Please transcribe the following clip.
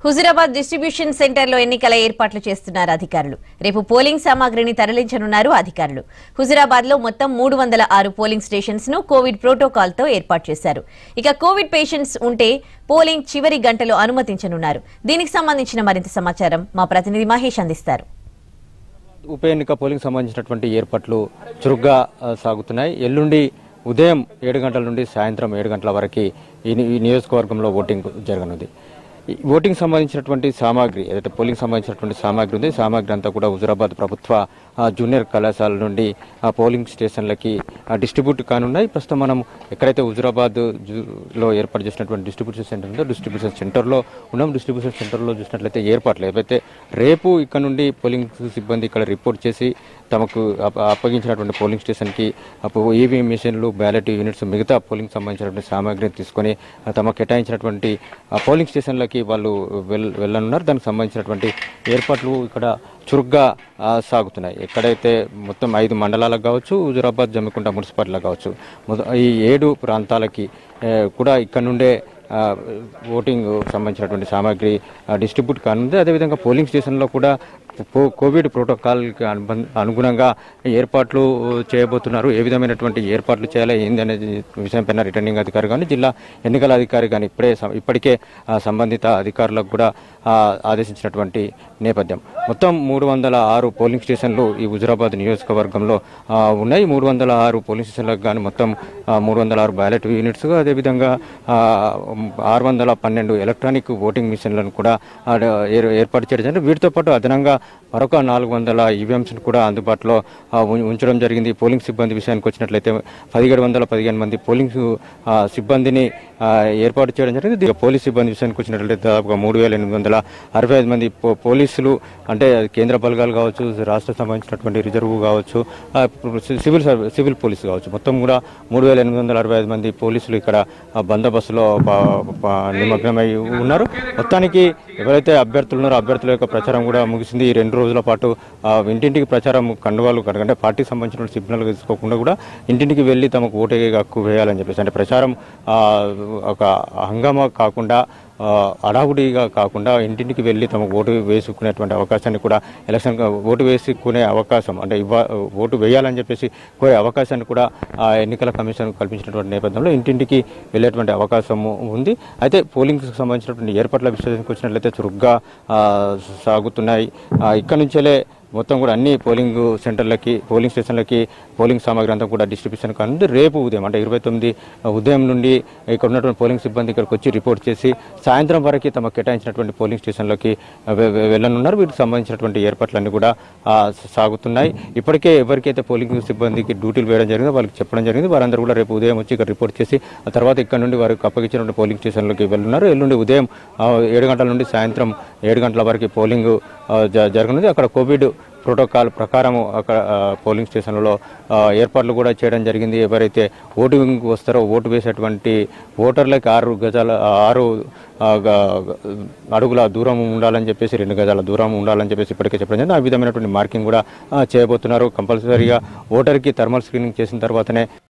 Huzurabad distribution సెంటర్లో ఎన్నికల ఏర్పాట్లు చేస్తున్నారు అధికారులు రేపు పోలింగ్ సామాగ్రిని తరలించనున్నారు అధికారులు హుజురాబాద్ లో మొత్తం మూడు వందల ఆరు పోలింగ్ స్టేషన్స్ ను కోవిడ్ ప్రోటోకాల్ తో ఏర్పాటు చేశారు ఇక కోవిడ్ పేషెంట్స్ ఉంటే పోలింగ్ చివరి గంటలో అనుమతించనున్నారు దీనికి సంబంధించిన మరింత సమాచారం మా ప్రతినిధి మహేష్ అందిస్తారు ఉప ఎన్నిక పోలింగ్ సంబంధించినటువంటి ఏర్పాట్లు చురుగ్గా ఆ, సాగుతున్నాయి ఎల్లుండి ఉదయం ఏడు గంటల నుండి సాయంత్రం ఏడు గంటల వరకు ఈ ని- ఈ నియోజకవర్గంలో ఓటింగ్ జరగనుంది ఈ ఓటింగ్ సంబంధించినటువంటి సామాగ్రి ఏదైతే పోలింగ్ సంబంధించినటువంటి సామాగ్రి ఉంది ఈ సామాగ్రి అంతా కూడా హుజురాబాద్ ప్రభుత్వ ఆ, జూనియర్ కళాశాల నుండి ఆ పోలింగ్ స్టేషన్లకి ఆ, డిస్ట్రిబ్యూట్ కానున్నాయి ప్రస్తుతం మనం ఎక్కడైతే హుజురాబాద్ జూ- లో ఏర్పాటు చేసినటువంటి డిస్ట్రిబ్యూషన్ సెంటర్ ఉందో డిస్ట్రిబ్యూషన్ సెంటర్లో ఉన్నాం డిస్ట్రిబ్యూషన్ సెంటర్లో చూసినట్లయితే ఏర్పాట్లు ఏవైతే రేపు ఇక్కడ నుండి పోలింగ్ సిబ్బంది ఇక్కడ రిపోర్ట్ చేసి తమకు అప్ప- అప్పగించినటువంటి పోలింగ్ స్టేషన్కి ఈవీఎం మిషన్లు బ్యాలెట్ యూనిట్స్ మిగతా పోలింగ్ సంబంధించినటువంటి సామాగ్రిని తీసుకొని ఆ, తమ కేటాయించినటువంటి ఆ, పోలింగ్ స్టేషన్లకి వాళ్ళు వెల్ వెళ్ళనున్నారు దానికి సంబంధించినటువంటి ఏర్పాట్లు ఇక్కడ చురుగ్గా ఆ, సాగుతున్నాయి ఎక్కడైతే మొత్తం ఐదు మండలాలకు కావచ్చు హుజురాబాద్ జమ్మికుంట మున్సిపాలిటీలకు కావచ్చు మొద- ఈ ఏడు ప్రాంతాలకి ఏ, కూడా ఇక్కడ నుండే ఆ, ఓటింగ్ సంబంధించినటువంటి సామాగ్రి ఆ, డిస్ట్రిబ్యూట్ కానుంది అదేవిధంగా పోలింగ్ స్టేషన్లో కూడా పో- కోవిడ్ ప్రోటోకాల్కి అనుబం- అనుగుణంగా ఏర్పాట్లు చేయబోతున్నారు ఏ విధమైనటువంటి ఏర్పాట్లు చేయాలి ఏంది అనే విషయంపైన రిటర్నింగ్ అధికారి కానీ జిల్లా ఎన్నికల అధికారి కానీ ఇప్పుడే సం- ఇప్పటికే ఆ, సంబంధిత అధికారులకు కూడా ఆ, ఆదేశించినటువంటి నేపథ్యం మొత్తం మూడు వందల ఆరు పోలింగ్ స్టేషన్లు ఈ హుజురాబాద్ నియోజకవర్గంలో ఆ, ఉన్నాయి మూడు వందల ఆరు పోలింగ్ స్టేషన్లకు కానీ మొత్తం మూడు వందల ఆరు బ్యాలెట్ యూనిట్స్ అదేవిధంగా ఆ, ఆరు వందల పన్నెండు ఎలక్ట్రానిక్ ఓటింగ్ మిషన్లను కూడా ఆ, ఏర్- ఏర్పాటు చేయడం జరిగింది వీటితో పాటు అదనంగా మరొక నాలుగు వందల ఈవీఎంస్ కూడా అందుబాటులో ఆ, ఉం- ఉంచడం జరిగింది పోలింగ్ సిబ్బంది విషయానికి వచ్చినట్లయితే పదిహేడు వందల పదిహేను మంది పోలింగ్ ఆ, సిబ్బందిని ఆ, ఏర్పాటు చేయడం జరిగింది దీనికి పోలీస్ సిబ్బంది విషయానికి వచ్చినట్లయితే దాదాపుగా మూడు వేల ఎనిమిది వందల అరవై ఐదు మంది పో- పోలీసులు అంటే కేంద్ర బలగాలు కావచ్చు రాష్ట్ర సంబంధించినటువంటి రిజర్వ్ కావచ్చు ఆ, సివిల్ సర్వీ- సివిల్ పోలీసు కావచ్చు మొత్తం కూడా మూడు వేల ఎనిమిది వందల అరవై ఐదు మంది పోలీసులు ఇక్కడ ఆ, బందోబస్తులో ప- ప- నిమగ్నమై ఉన్నారు మొత్తానికి ఎవరైతే అభ్యర్థులు ఉన్నారో అభ్యర్థుల యొక్క ప్రచారం కూడా ముగిసింది ఈ రెండు రోజుల పాటు ఆ, ఇంటింటికి ప్రచారం కండువాలు అంటే పార్టీకి సంబంధించిన సిగ్నల్ తీసుకోకుండా కూడా ఇంటింటికి వెళ్ళి తమకు ఓటే హక్కు వేయాలని చెప్పేసి అంటే ప్రచారం ఆ, ఒక హంగామా కాకుండా ఆ, అడావుడిగా కాకుండా ఇంటింటికి వెళ్ళి తమకు ఓటు వేసుకునేటువంటి అవకాశాన్ని కూడా ఎలక్షన్ ఓటు వేసుకునే అవకాశం అంటే ఇవ్వ ఓటు వేయాలని చెప్పేసి కోరే అవకాశాన్ని కూడా ఆ ఎన్నికల కమిషన్ కల్పించినటువంటి నేపథ్యంలో ఇంటింటికి వెళ్ళేటువంటి అవకాశం ఉంది అయితే పోలింగ్ సంబంధించినటువంటి ఏర్పాట్ల విషయానికి వచ్చినట్లయితే చురుగ్గా ఆ, సాగుతున్నాయి ఆ, ఇక్కడ నుంచేలే మొత్తం కూడా అన్ని పోలింగ్ సెంటర్లకి పోలింగ్ స్టేషన్లకి పోలింగ్ సామాగ్రి అంతా కూడా డిస్ట్రిబ్యూషన్ కానుంది రేపు ఉదయం అంటే ఇరవై తొమ్మిది ఉదయం నుండి ఇక్కడ ఉన్నటువంటి పోలింగ్ సిబ్బంది ఇక్కడికి వచ్చి రిపోర్ట్ చేసి సాయంత్రం వరకు తమ కేటాయించినటువంటి పోలింగ్ స్టేషన్లోకి వె- వె- వెళ్ళనున్నారు వీటికి సంబంధించినటువంటి ఏర్పాట్లన్నీ కూడా ఆ, సాగుతున్నాయి ఇప్పటికే ఎవరికైతే పోలింగ్ సిబ్బందికి డ్యూటీలు వేయడం జరిగిందో వాళ్ళకి చెప్పడం జరిగింది వారందరూ కూడా రేపు ఉదయం వచ్చి ఇక్కడ రిపోర్ట్ చేసి ఆ తర్వాత ఇక్కడ నుండి వారికి అప్పగించినటువంటి పోలింగ్ స్టేషన్లోకి వెళ్ళున్నారు ఎల్లుండి ఉదయం ఆ, ఏడు గంటల నుండి సాయంత్రం ఏడు గంటల వరకు పోలింగ్ ఆ, జ- జరగనుంది అక్కడ కోవిడ్ ప్రోటోకాల్ ప్రకారం అక్కడ ఆ, పోలింగ్ స్టేషన్లలో ఆ, ఏర్పాట్లు కూడా చేయడం జరిగింది ఎవరైతే ఓటింగ్ వస్తారో ఓటు వేసేటువంటి ఓటర్లకి ఆరు గజాల ఆరు ఆ, గ- గ- అడుగుల దూరం ఉండాలని చెప్పేసి రెండు గజాల దూరం ఉండాలని చెప్పేసి ఇప్పటికే చెప్పడం జరిగింది ఆ విధమైనటువంటి మార్కింగ్ కూడా ఆ, చేయబోతున్నారు కంపల్సరీగా ఓటర్కి థర్మల్ స్క్రీనింగ్ చేసిన తర్వాతనే